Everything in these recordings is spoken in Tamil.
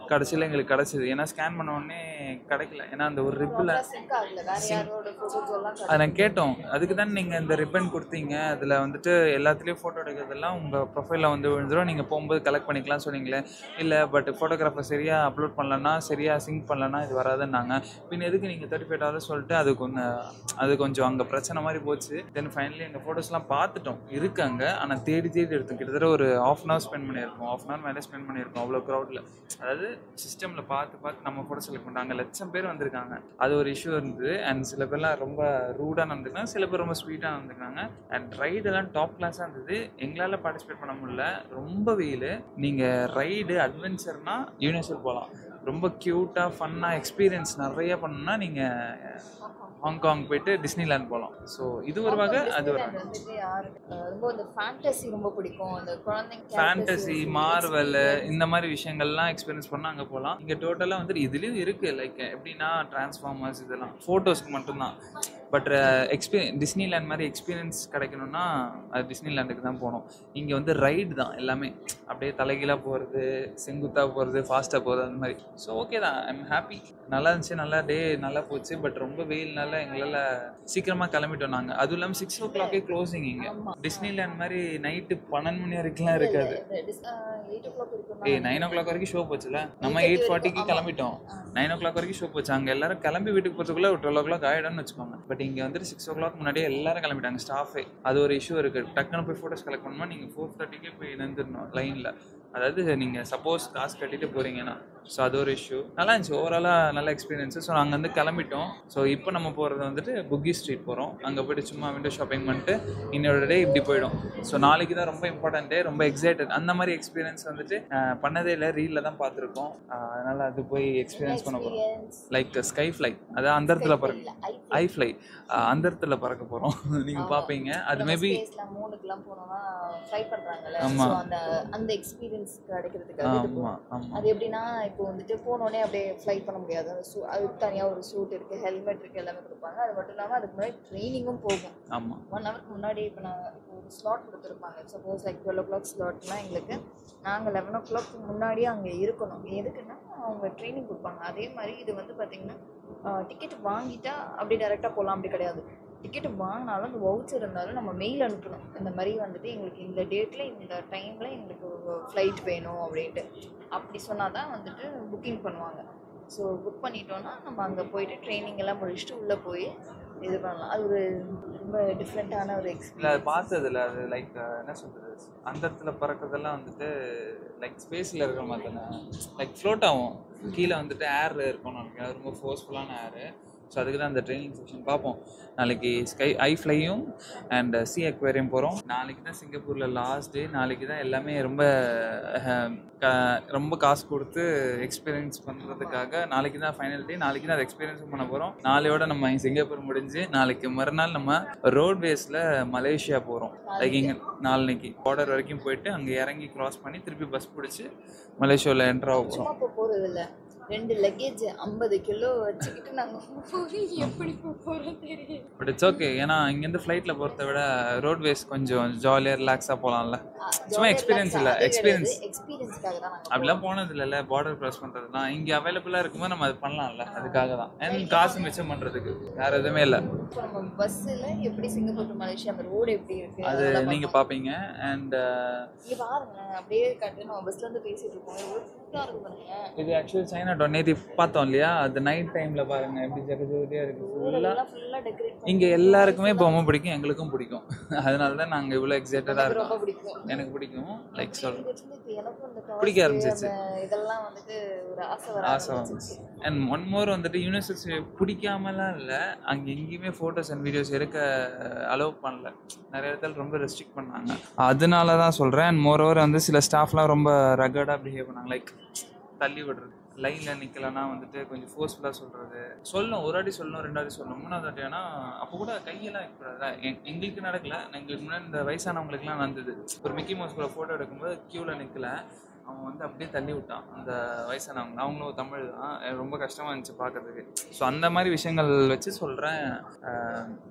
கடைசியில் எங்களுக்கு கிடச்சிது ஏன்னா ஸ்கேன் பண்ண உடனே கிடைக்கல ஏன்னா அந்த ஒரு ரிப்பில் சிங்க் ஆகல வேற யாரோட போட்டோஸ் எல்லாம் அதை நான் கேட்டோம் அதுக்கு தான் நீங்கள் இந்த ரிப்பன் கொடுத்தீங்க அதில் வந்துட்டு எல்லாத்துலேயும் ஃபோட்டோ எடுக்கிறதெல்லாம் உங்கள் ப்ரொஃபைலில் வந்து விழுந்துரும் நீங்கள் போகும்போது கலெக்ட் பண்ணிக்கலாம் சொன்னீங்களே இல்லை பட் ஃபோட்டோகிராஃபர் சரியாக அப்லோட் பண்ணலன்னா சரியாக சிங்க் பண்ணலன்னா இது வராதுன்னாங்க பின்ன எதுக்கு நீங்கள் தேர்ட்டி ஃபைவ் டாலர் சொல்லிட்டு அது கொஞ்சம் அது கொஞ்சம் அங்கே பிரச்சனை மாதிரி போச்சு தென் ஃபைனலி எங்கள் ஃபோட்டோஸ்லாம் பார்த்துட்டோம் இருக்காங்க ஆனால் தேடி தேடி எடுத்தோம் கிட்டத்தட்ட ஒரு ஆஃப் அன் ஹவர் ஸ்பெண்ட் பண்ணியிருக்கோம் ஆஃப் அன் ஹவர் மேலே ஸ்பெண்ட் பண்ணியிருக்கோம் அவ்வளோ க்ரௌடில் அதாவது சிஸ்டமில் பார்த்து பார்த்து நம்ம ஃபோட்டோ செலக்ட் பண்ணுறாங்க லட்சம் பேர் வந்திருக்காங்க அது ஒரு இஷ்யூ இருந்தது அண்ட் சில பேர்லாம் ரொம்ப ரூடாக நடந்துக்கிறாங்க சில பேர் ரொம்ப ஸ்வீட்டாக நடந்துக்கிறாங்க அண்ட் ரைடெல்லாம் டாப் கிளாஸாக இருந்தது எங்களால் பார்ட்டிசிபேட் பண்ண முடியல ரொம்ப வெயில் நீங்கள் ரைடு அட்வென்ச்சர்னா யூனிவர்சல் போகலாம் ரொம்ப க்யூட்டாக ஃபன்னாக எக்ஸ்பீரியன்ஸ் நிறைய பண்ணணும்னா நீங்கள் ஹாங்காங் போயிட்டு டிஸ்னிலேண்ட் போகலாம் ஸோ இது ஒரு வகை அது ஒரு Disneyland வந்துட்டு யாரு அஹ் ரொம்ப இந்த ஃபேண்டசி ரொம்ப பிடிக்கும் அந்த குழந்தைங்க ஃபேண்டசி மார்வல் இந்த மாதிரி விஷயங்கள்லாம் எக்ஸ்பீரியன்ஸ் பண்ணால் அங்கே போகலாம் இங்கே டோட்டலாக வந்துட்டு இதுலேயும் இருக்குது லைக் எப்படின்னா டிரான்ஸ்ஃபார்மர்ஸ் இதெல்லாம் ஃபோட்டோஸ்க்கு மட்டும்தான் பட் எக்ஸ்பீ டிஸ்னிலேண்ட் மாதிரி எக்ஸ்பீரியன்ஸ் கிடைக்கணும்னா அது டிஸ்னிலேண்டுக்கு தான் போகணும் இங்கே வந்து ரைடு தான் எல்லாமே அப்படியே தலைகீழாக போகிறது செங்குத்தாக போகிறது ஃபாஸ்ட்டாக போகிறது அந்த மாதிரி ஸோ ஓகே தான் ஐம் ஹாப்பி நல்லா இருந்துச்சு நல்லா டே நல்லா போச்சு பட் ரொம்ப வெயில்னால எங்களால் சீக்கிரமாக கிளம்பிட்டோம் நாங்கள் அதுவும் இல்லாமல் சிக்ஸ் ஓ கிளாக்கே க்ளோசிங் இங்கே டிஸ்னிலேண்ட் மாதிரி நைட்டு பன்னெண்டு மணி வரைக்கும்லாம் இருக்காது எயிட் ஓ கிளாக் இருக்கும் ஏய் நைன் ஓ கிளாக் வரைக்கும் ஷோ போச்சுல நம்ம எயிட் ஃபார்ட்டிக்கு கிளம்பிட்டோம் நைன் ஓ கிளாக் வரைக்கும் ஷோ போச்சு அங்கே எல்லாரும் கிளம்பி வீட்டுக்கு போகிறதுக்குள்ள ஒரு டுவெல் ஓ கிளாக் ஆகிடும்னு வச்சுக்கோங்க பட் இங்கே வந்துட்டு சிக்ஸ் ஓ கிளாக் முன்னாடியே எல்லாரும் கிளம்பிட்டாங்க ஸ்டாஃபே அது ஒரு இஷ்யூ இருக்குது டக்குன்னு போய் ஃபோட்டோஸ் கலெக்ட் பண்ணணுமா நீங்கள் ஃபோர் தேர்ட்டிக்கே போய் நின்றுடணும் லைனில் அதாவது நீங்கள் சப்போஸ் காசு கட்டிட்டு போகிறீங்கன்னா ஸோ அது ஒரு இஷ்யூ நல்லா இருந்துச்சு ஓவராலாக நல்ல எக்ஸ்பீரியன்ஸு ஸோ அங்கே வந்து கிளம்பிட்டோம் ஸோ இப்போ நம்ம போகிறது வந்துட்டு புக்கி ஸ்ட்ரீட் போகிறோம் அங்கே போயிட்டு சும்மா விண்டோ ஷாப்பிங் பண்ணிட்டு இன்னொரு டே இப்படி போயிடும் ஸோ நாளைக்கு தான் ரொம்ப இம்பார்ட்டன்ட் டே ரொம்ப எக்ஸைட்டட் அந்த மாதிரி எக்ஸ்பீரியன்ஸ் வந்துட்டு அஹ், பண்ணதே இல்லை ரீலில் தான் பார்த்துருக்கோம் அதனால் அது போய் எக்ஸ்பீரியன்ஸ் பண்ண போகிறோம் லைக் ஸ்கை ஃப்ளை அதாவது அந்த இடத்துல பறக்க ஐ ஃப்ளை அந்த இடத்துல பறக்க போகிறோம் நீங்கள் பார்ப்பீங்க அது மேபி மூணுக்குலாம் போனோம்னா ஃப்ளை பண்றாங்கல்ல ஆமா. So அந்த அந்த எக்ஸ்பீரியன்ஸ் கிடைக்கிறதுக்காக இது ஆமாம் போனோம். ஆமாம் அது எப்படின்னா இப்போ வந்துட்டு போனோடனே அப்படியே ஃப்ளை பண்ண முடியாது அந்த சூ அதுக்கு தனியாக ஒரு சூட் இருக்குது ஹெல்மெட் இருக்குது எல்லாமே கொடுப்பாங்க அது மட்டும் இல்லாமல் அதுக்கு முன்னாடி ட்ரைனிங்கும் போகும் ஆமாம் ஒன் ஹவருக்கு முன்னாடி இப்போ நான் இப்போ ஒரு ஸ்லாட் கொடுத்துருப்பாங்க suppose like twelve o'clock ஸ்லாட்னா எங்களுக்கு நாங்கள் லெவன் ஓ கிளாக் முன்னாடியே அங்கே இருக்கணும் எதுக்குன்னா அவங்க ட்ரைனிங் கொடுப்பாங்க அதே மாதிரி இது வந்து பார்த்தீங்கன்னா டிக்கெட் வாங்கிட்டா அப்படி டேரெக்டாக போகலாம் அப்படி கிடையாது டிக்கெட் வாங்கினாலும் அந்த வவுச்சர் இருந்தாலும் நம்ம மெயில் அனுப்பணும் இந்த மாதிரி வந்துட்டு எங்களுக்கு இந்த டேட்டில் இந்த டைமில் எங்களுக்கு ஃப்ளைட் வேணும் அப்படின்ட்டு அப்படி சொன்னால் தான் வந்துட்டு புக்கிங் பண்ணுவாங்க ஸோ புக் பண்ணிட்டோன்னா நம்ம அங்கே போயிட்டு ட்ரைனிங் எல்லாம் முடிச்சுட்டு உள்ளே போய் இது பண்ணலாம் அது ஒரு ரொம்ப டிஃப்ரெண்ட்டான ஒரு இல்லை அது எக்ஸ்பீரியன்ஸ் பார்த்ததில்ல அது லைக் என்ன சொல்கிறது அந்த இடத்துல பறக்கிறதெல்லாம் வந்துட்டு லைக் ஸ்பேஸில் இருக்கிற மாதிரி தானே லைக் ஃப்ளோட் ஆகும் கீழே வந்துட்டு ஏர் இருக்கும்னு நினைக்கிறேன் அது ரொம்ப ஃபோர்ஸ்ஃபுல்லான ஏர் ஸோ அதுக்கு தான் அந்த ட்ரைனிங் செக்ஷன் பார்ப்போம் நாளைக்கு ஸ்கை ஐ ஃப்ளையும் அண்ட் சி அக்வேரியம் போகிறோம் நாளைக்கு தான் சிங்கப்பூரில் லாஸ்ட் டே நாளைக்கு தான் எல்லாமே ரொம்ப அஹ், க- ரொம்ப காசு கொடுத்து எக்ஸ்பீரியன்ஸ் பண்ணுறதுக்காக நாளைக்கு தான் ஃபைனல் டே நாளைக்கு தான் அதை எக்ஸ்பீரியன்ஸும் பண்ண போகிறோம் நாளையோட நம்ம சிங்கப்பூர் முடிஞ்சு நாளைக்கு மறுநாள் நம்ம ரோட்வேஸில் மலேசியா போகிறோம் லைக் இங்கே நாளைக்கு பார்டர் வரைக்கும் போயிட்டு அங்கே இறங்கி கிராஸ் பண்ணி திருப்பி பஸ் பிடிச்சி மலேசியாவில் என்ட்ரு ஆக போகிறோம் சும்மா போக போகிறது இல்லை ரெண்டு லக்கேஜ் ஐம்பது கிலோ வச்சுக்கிட்டு நாங்கள் போய் எப்படி போக போகிறோம் தெரியும் பட் இட்ஸ் ஓகே ஏன்னா இங்கேருந்து ஃப்ளைட்டில் போகிறத விட ரோட்வேஸ் கொஞ்சம் ஜாலியாக ரிலாக்ஸாக போகலாம்ல சும்மா experience இல்ல, experience. எக்ஸ்பீரியன்ஸ்க்காக தான் நாங்கள் அப்படிலாம் போனது இல்லைல்ல பார்டர் க்ராஸ் பண்ணுறதுலாம் இங்கே அவைலபிளாக இருக்கும்போது நம்ம அது பண்ணலாம்ல அதுக்காக தான் அண்ட் காசு மிச்சம் பண்ணுறதுக்கு வேறு எதுவுமே இல்லை இப்போ நம்ம பஸ்ஸில் எப்படி சிங்கப்பூர் to மலேசியா அந்த ரோடு எப்படி இருக்கு அது அதெல்லாம் நீங்கள் பார்ப்போம். பார்ப்பீங்க அண்ட் இங்க பாருங்க அப்படியே கட்டு நம்ம பஸ்ல இருந்து பேசிட்டு இருக்கோம் எவ்வளவு சூப்பரா இருக்கு பாருங்க இது ஆக்சுவலி சைனா டொனேட்டி பார்த்தோம் இல்லையா அது நைட் டைமில் பாருங்கள் எப்படி ஜெகஜோதியாக இருக்குது ஃபுல்லாக எல்லாம் ஃபுல்லா டெக்கரேட் இங்கே எல்லாருக்குமே பொம்மை பிடிக்கும் எங்களுக்கும் பிடிக்கும் அதனால தான் நாங்கள் இவ்வளோ எக்ஸைட்டடாக ரொம்ப இருக்கோம் பிடிக்கும் எனக்கு பிடிக்கும் லைக் சொல் இங்க இருந்து இப்ப எனக்கும் இந்த cars, பிடிக்க ஆரம்பிச்சிருச்சு. அந்த இதெல்லாம் வந்துட்டு ஒரு ஆசை வர ஆசை ஆரம்பிச்சிருச்சு. அண்ட் ஒன் மோர் வந்துட்டு யூனிவர்சிட்டி பிடிக்காமலாம் இல்லை அங்கே எங்கேயுமே ஃபோட்டோஸ் அண்ட் வீடியோஸ் எடுக்க அலோவ் பண்ணல நிறைய இடத்துல ரொம்ப ரெஸ்ட்ரிக்ட் பண்ணாங்க அதனால தான் சொல்கிறேன் அண்ட் மோர் ஓவர் வந்து சில ஸ்டாஃப்லாம் ரொம்ப ரகடாக பிஹேவ் பண்ணாங்க லைக் தள்ளி விடுறது லைனில் நிற்கலன்னா வந்துட்டு கொஞ்சம் ஃபோர்ஸ்ஃபுல்லாக சொல்கிறது சொல்லணும் ஒரு வாட்டி சொல்லணும் ரெண்டு வாட்டி சொல்லணும் மூணாவது வாட்டி ஏன்னா அப்போ கூட கையெல்லாம் வைக்கக்கூடாது எங் எங்களுக்கு நடக்கல எங்களுக்கு முன்னாடி இந்த வயசானவங்களுக்குலாம் நடந்தது ஒரு மிக்கி மவுஸ் கூட ஃபோட்டோ எடுக்கும்போது க்யூவில் நிற்கல அவன் வந்து அப்படியே தள்ளி விட்டான் அந்த வயசானவங்க அவங்களும் தமிழ் தான் அஹ் ரொம்ப கஷ்டமாக இருந்துச்சு பார்க்கறதுக்கு ஸோ அந்த மாதிரி விஷயங்கள் வச்சு சொல்கிறேன்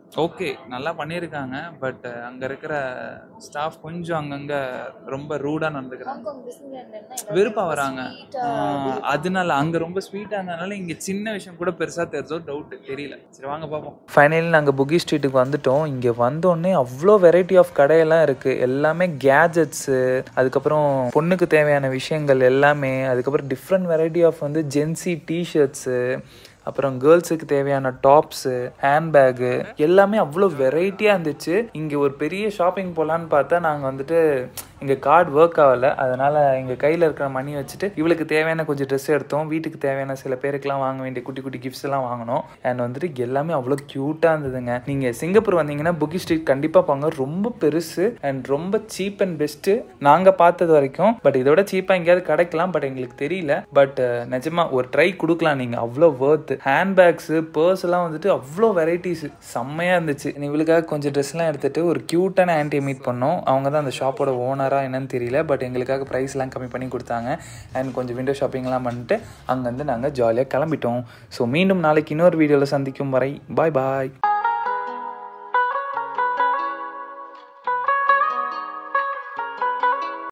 ஓகே நல்லா பண்ணியிருக்காங்க பட் அங்கே இருக்கிற ஸ்டாஃப் கொஞ்சம் அங்கங்கே ரொம்ப ரூடாக நடந்துக்கிறாங்க ஹாங்காங் டிஸ்னிலேண்ட்னா வெறுப்பா வராங்க ஆஹ் அதனால அங்கே ரொம்ப ஸ்வீட்டாக இருந்ததுனால இங்கே சின்ன விஷயம் கூட பெருசாக தெரிஞ்சோ டவுட் தெரியல சரி வாங்க பார்ப்போம் ஃபைனலி நாங்கள் புகி ஸ்ட்ரீட்டுக்கு வந்துட்டோம் இங்கே வந்தோடனே அவ்வளோ வெரைட்டி ஆஃப் கடையெல்லாம் இருக்குது எல்லாமே கேஜெட்ஸு அதுக்கப்புறம் பொண்ணுக்கு தேவையான விஷயங்கள் எல்லாமே அதுக்கப்புறம் டிஃப்ரெண்ட் வெரைட்டி ஆஃப் வந்து ஜென்சி டிஷர்ட்ஸு அப்புறம் கேர்ள்ஸுக்கு தேவையான டாப்ஸு ஹேண்ட்பேகு எல்லாமே அவ்வளோ வெரைட்டியாக இருந்துச்சு இங்கே ஒரு பெரிய ஷாப்பிங் போகலான்னு பார்த்தா நாங்கள் வந்துட்டு எங்கள் கார்டு ஒர்க் ஆகலை அதனால் எங்கள் கையில் இருக்கிற மணி வச்சுட்டு இவளுக்கு தேவையான கொஞ்சம் ட்ரெஸ் எடுத்தோம் வீட்டுக்கு தேவையான சில பேருக்குலாம் வாங்க வேண்டிய குட்டி குட்டி கிஃப்ட்ஸ் எல்லாம் வாங்கினோம் அண்ட் வந்துட்டு எல்லாமே அவ்வளோ க்யூட்டாக இருந்ததுங்க நீங்கள் சிங்கப்பூர் வந்தீங்கன்னா புக்கி ஸ்ட்ரீட் கண்டிப்பாக போங்க ரொம்ப பெருசு அண்ட் ரொம்ப சீப் அண்ட் பெஸ்ட்டு நாங்கள் பார்த்தது வரைக்கும் பட் இதோட சீப்பாக எங்கேயாவது கிடைக்கலாம் பட் எங்களுக்கு தெரியல பட் நிஜமா ஒரு ட்ரை கொடுக்கலாம் நீங்கள் அவ்வளோ வேர்த்து ஹேண்ட்பேக்ஸு பர்ஸ் எல்லாம் வந்துட்டு அவ்வளோ வெரைட்டிஸ் செம்மையாக இருந்துச்சு இவளுக்காக கொஞ்சம் ட்ரெஸ்லாம் எடுத்துட்டு ஒரு க்யூட்டான ஆன்ட்டியை மீட் பண்ணோம் அவங்க தான் அந்த ஷாப்போட ஓனராக என்னன்னு தெரியல பட் எங்களுக்காக ப்ரைஸ்லாம் கம்மி பண்ணி கொடுத்தாங்க அண்ட் கொஞ்சம் விண்டோ ஷாப்பிங்லாம் பண்ணிட்டு அங்கேருந்து நாங்கள் ஜாலியாக கிளம்பிட்டோம் ஸோ மீண்டும் நாளைக்கு இன்னொரு வீடியோவில் சந்திக்கும் வரை பாய் பாய்